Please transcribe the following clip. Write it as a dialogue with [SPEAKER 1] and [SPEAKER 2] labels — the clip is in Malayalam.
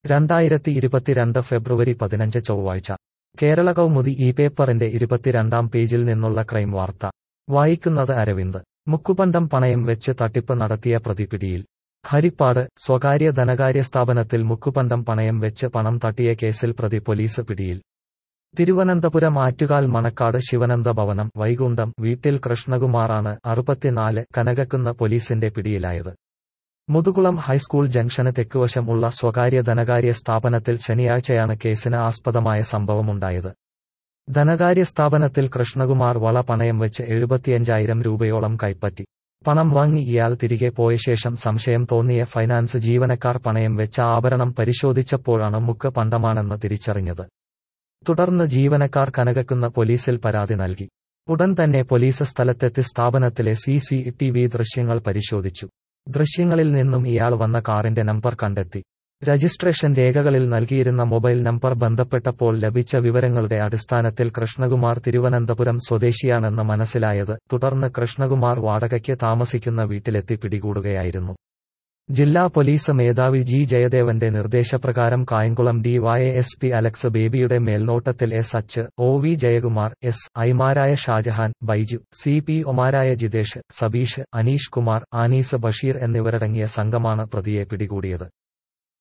[SPEAKER 1] രണ്ടായിരത്തി ഇരുപത്തിരണ്ട് ഫെബ്രുവരി പതിനഞ്ച് ചൊവ്വാഴ്ച കേരള കൗമുദി ഈ പേപ്പറിന്റെ ഇരുപത്തിരണ്ടാം പേജിൽ നിന്നുള്ള ക്രൈം വാർത്ത വായിക്കുന്നത് അരവിന്ദ് മുക്കുപണ്ടം പണയം വെച്ച് തട്ടിപ്പ് നടത്തിയ പ്രതി പിടിയിൽ ഹരിപ്പാട് സ്വകാര്യ ധനകാര്യ സ്ഥാപനത്തിൽ മുക്കുപണ്ടം പണയം വെച്ച് പണം തട്ടിയ കേസിൽ പ്രതി പോലീസ് പിടിയിൽ തിരുവനന്തപുരം ആറ്റുകാൽ മണക്കാട് ശിവനന്ദ ഭവനം വൈകുണ്ഠം വീട്ടിൽ കൃഷ്ണകുമാറാണ് അറുപത്തിനാല് കനകക്കുന്ന പോലീസിന്റെ പിടിയിലായത് മുതുകുളം ഹൈസ്കൂൾ ജംഗ്ഷന് തെക്കുവശം ഉള്ള സ്വകാര്യ ധനകാര്യ സ്ഥാപനത്തിൽ ശനിയാഴ്ചയാണ് കേസിന് ആസ്പദമായ സംഭവമുണ്ടായത് ധനകാര്യ സ്ഥാപനത്തിൽ കൃഷ്ണകുമാർ വള പണയം വെച്ച് എഴുപത്തിയഞ്ചായിരം രൂപയോളം കൈപ്പറ്റി പണം വാങ്ങി ഇയാൾ തിരികെ പോയ ശേഷം സംശയം തോന്നിയ ഫൈനാൻസ് ജീവനക്കാർ പണയം വെച്ച ആഭരണം പരിശോധിച്ചപ്പോഴാണ് മുക്ക് പണ്ടമാണെന്ന് തിരിച്ചറിഞ്ഞത് തുടർന്ന് ജീവനക്കാർ കനകക്കുന്ന പോലീസിൽ പരാതി നൽകി ഉടൻ തന്നെ പോലീസ് സ്ഥലത്തെത്തി സ്ഥാപനത്തിലെ സി സി ടി വി ദൃശ്യങ്ങൾ പരിശോധിച്ചു ദൃശ്യങ്ങളിൽ നിന്നും ഇയാൾ വന്ന കാറിന്റെ നമ്പർ കണ്ടെത്തി രജിസ്ട്രേഷൻ രേഖകളിൽ നൽകിയിരുന്ന മൊബൈൽ നമ്പർ ബന്ധപ്പെട്ടപ്പോൾ ലഭിച്ച വിവരങ്ങളുടെ അടിസ്ഥാനത്തിൽ കൃഷ്ണകുമാർ തിരുവനന്തപുരം സ്വദേശിയാണെന്ന് മനസ്സിലായത് തുടർന്ന് കൃഷ്ണകുമാർ വാടകയ്ക്ക് താമസിക്കുന്ന വീട്ടിലെത്തി പിടികൂടുകയായിരുന്നു ജില്ലാ പോലീസ് മേധാവി ജി ജയദേവന്റെ നിർദ്ദേശപ്രകാരം കായംകുളം ഡിവൈഎസ്പി അലക്സ് ബേബിയുടെ മേൽനോട്ടത്തിൽ എസ് അച്ച് ഒ വി ജയകുമാർ എസ് ഐമാരായ ഷാജഹാൻ ബൈജു സി പി ഒമാരായ ജിതേഷ് സബീഷ് അനീഷ് കുമാർ ആനീസ് ബഷീർ എന്നിവരടങ്ങിയ സംഘമാണ് പ്രതിയെ പിടികൂടിയത്